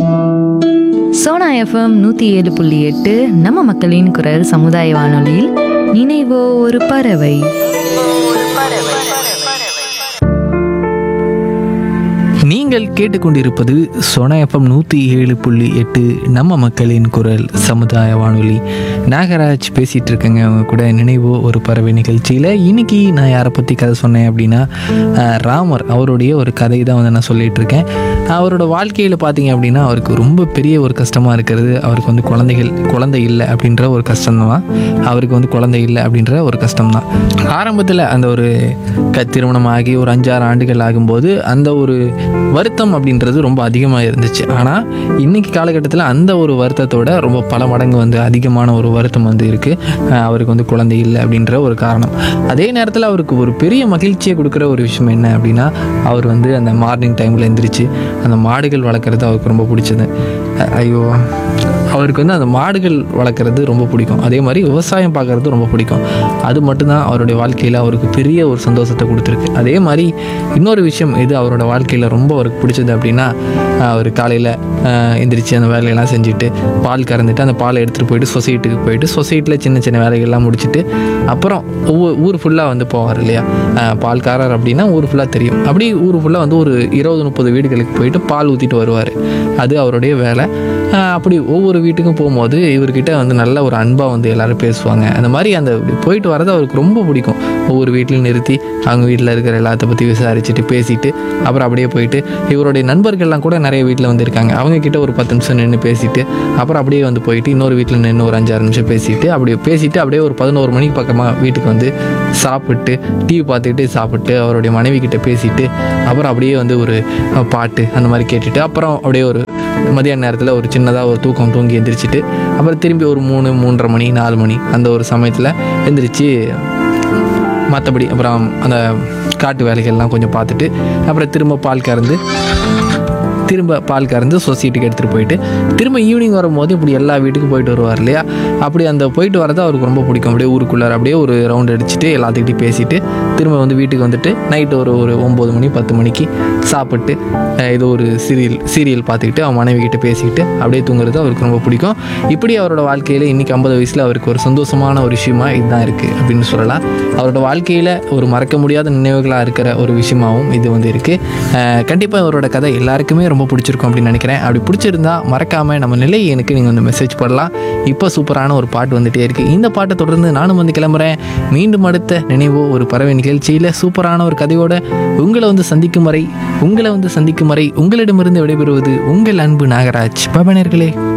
Sona FM நூற்றி ஏழு புள்ளி எட்டு நம்ம மக்களின் குரல் சமுதாய வானொலியில் நினைவோ ஒரு பறவை நீங்கள் கேட்டுக்கொண்டிருப்பது சோனா எஃப்எம் நூற்றி ஏழு புள்ளி எட்டு நம்ம மக்களின் குரல் சமுதாய வானொலி நாகராஜ் பேசிகிட்டு இருக்கேங்க அவங்க கூட நினைவோ ஒரு பறவை நிகழ்ச்சியில் இன்னைக்கு நான் யாரை பற்றி கதை சொன்னேன் அப்படின்னா அஹ், ராமர் அவருடைய ஒரு கதை தான் வந்து நான் சொல்லிட்டு இருக்கேன் அவரோட வாழ்க்கையில் பார்த்தீங்க அப்படின்னா அவருக்கு ரொம்ப பெரிய ஒரு கஷ்டமாக இருக்கிறது அவருக்கு வந்து குழந்தைகள் குழந்தை இல்லை அப்படின்ற ஒரு கஷ்டம் தான் அவருக்கு வந்து குழந்தை இல்லை அப்படின்ற ஒரு கஷ்டம் தான் ஆரம்பத்தில் அந்த ஒரு க திருமணம் ஆகி ஒரு அஞ்சாறு ஆண்டுகள் ஆகும்போது அந்த ஒரு வருத்தம் அப்படின்றது ரொம்ப அதிகமாக இருந்துச்சு ஆனால் இன்னைக்கு காலகட்டத்தில் அந்த ஒரு வருத்தத்தோட ரொம்ப பல மடங்கு வந்து அதிகமான ஒரு வருத்தம் வந்து இருக்குது அவருக்கு வந்து குழந்தை இல்லை அப்படின்ற ஒரு காரணம் அதே நேரத்தில் அவருக்கு ஒரு பெரிய மகிழ்ச்சியை கொடுக்குற ஒரு விஷயம் என்ன அப்படின்னா அவர் வந்து அந்த மார்னிங் டைமில் எந்திரிச்சு அந்த மாடுகள் வளர்க்குறது அவருக்கு ரொம்ப பிடிச்சது அஹ் ஐயோ அவருக்கு வந்து அந்த மாடுகள் வளர்க்குறது ரொம்ப பிடிக்கும் அதே மாதிரி விவசாயம் பார்க்குறது ரொம்ப பிடிக்கும் அது மட்டும்தான் அவருடைய வாழ்க்கையில் அவருக்கு பெரிய ஒரு சந்தோஷத்தை கொடுத்துருக்கு அதே மாதிரி இன்னொரு விஷயம் இது அவரோட வாழ்க்கையில் ரொம்ப அவருக்கு பிடிச்சது அப்படின்னா அஹ் அவர் காலையில் எந்திரிச்சு அந்த வேலையெல்லாம் செஞ்சுட்டு பால் கறந்துட்டு அந்த பாலை எடுத்துகிட்டு போயிட்டு சொசைட்டிக்கு போயிட்டு சொசைட்டியில் சின்ன சின்ன வேலைகள்லாம் முடிச்சுட்டு அப்புறம் ஒவ்வொரு ஊர் ஃபுல்லாக வந்து போவார் இல்லையா அஹ் பால்காரர் அப்படின்னா ஊர் ஃபுல்லாக தெரியும் அப்படி ஊர் ஃபுல்லாக வந்து ஒரு இருபது முப்பது வீடுகளுக்கு போயிட்டு பால் ஊற்றிட்டு வருவார் அது அவருடைய வேலை அஹ் அப்படி ஒவ்வொரு வீட்டுக்கும் போகும்போது இவர்கிட்ட வந்து நல்ல ஒரு அன்பாக வந்து எல்லாரும் பேசுவாங்க அந்த மாதிரி அந்த இப்படி போயிட்டு வரது அவருக்கு ரொம்ப பிடிக்கும் ஒவ்வொரு வீட்லையும் நிறுத்தி அவங்க வீட்டில் இருக்கிற எல்லாத்த பற்றி விசாரிச்சுட்டு பேசிட்டு அப்புறம் அப்படியே போயிட்டு இவருடைய நண்பர்கள்லாம் கூட நிறைய வீட்டில் வந்து இருக்காங்க அவங்க கிட்ட ஒரு பத்து நிமிஷம் நின்று பேசிட்டு அப்புறம் அப்படியே வந்து போயிட்டு இன்னொரு வீட்டில் நின்று ஒரு அஞ்சாறு நிமிஷம் பேசிட்டு அப்படியே பேசிட்டு அப்படியே ஒரு பதினோரு மணிக்கு பக்கமாக வீட்டுக்கு வந்து சாப்பிட்டு டிவி பார்த்துக்கிட்டு சாப்பிட்டு அவருடைய மனைவி கிட்ட பேசிட்டு அப்புறம் அப்படியே வந்து ஒரு அஹ், பாட்டு அந்த மாதிரி கேட்டுட்டு அப்புறம் அப்படியே ஒரு மதியான நேரத்தில் ஒரு சின்னதாக ஒரு தூக்கம் தூங்கி எந்திரிச்சிட்டு அப்புறம் திரும்பி ஒரு மூணு மூன்றரை மணி நாலு மணி அந்த ஒரு சமயத்தில் எந்திரிச்சு மற்றபடி அப்புறம் அந்த காட்டு வேலைகள்லாம் கொஞ்சம் பார்த்துட்டு அப்புறம் திரும்ப பால் கறந்து திரும்ப பால் கறந்து சொசைட்டிக்கு எடுத்துகிட்டு போயிட்டு திரும்ப ஈவினிங் வரும்போது இப்படி எல்லா வீட்டுக்கும் போயிட்டு வருவார் இல்லையா அப்படி அந்த போயிட்டு வரது அவருக்கு ரொம்ப பிடிக்கும் அப்படியே ஊருக்குள்ளார அப்படியே ஒரு ரவுண்ட் அடிச்சுட்டு எல்லாத்துக்கிட்டையும் பேசிட்டு திரும்ப வந்து வீட்டுக்கு வந்துட்டு நைட்டு ஒரு ஒரு ஒம்பது மணி பத்து மணிக்கு சாப்பிட்டு அஹ், ஏதோ ஒரு சீரியல் சீரியல் பார்த்துக்கிட்டு அவன் மனைவி கிட்ட பேசிக்கிட்டு அப்படியே தூங்குறது அவருக்கு ரொம்ப பிடிக்கும் இப்படி அவரோட வாழ்க்கையில் இன்றைக்கி ஐம்பது வயசில் அவருக்கு ஒரு சந்தோஷமான ஒரு விஷயமா இதுதான் இருக்குது அப்படின்னு சொல்லலாம் அவரோட வாழ்க்கையில் ஒரு மறக்க முடியாத நினைவுகளாக இருக்கிற ஒரு விஷயமாவும் இது வந்து இருக்குது கண்டிப்பாக அவரோட கதை எல்லாருக்குமே ரொம்ப பிடிச்சிருக்கும் அப்படின்னு நினைக்கிறேன் அப்படி பிடிச்சிருந்தா மறக்காமல் நம்ம நிலை எனக்கு நீங்கள் வந்து மெசேஜ் பண்ணலாம் இப்போ சூப்பரான ஒரு பாட்டு வந்துட்டே இருக்குது இந்த பாட்டை தொடர்ந்து நானும் வந்து கிளம்புறேன் மீண்டும் அடுத்த நினைவோ ஒரு பறவை நிகழ்ச்சியில் சூப்பரான ஒரு கதையோட உங்களை வந்து சந்திக்கும் வரை உங்களை வந்து சந்திக்கும் வரை உங்களிடமிருந்து விடைபெறுவது உங்கள் அன்பு நாகராஜ் பபனர்களே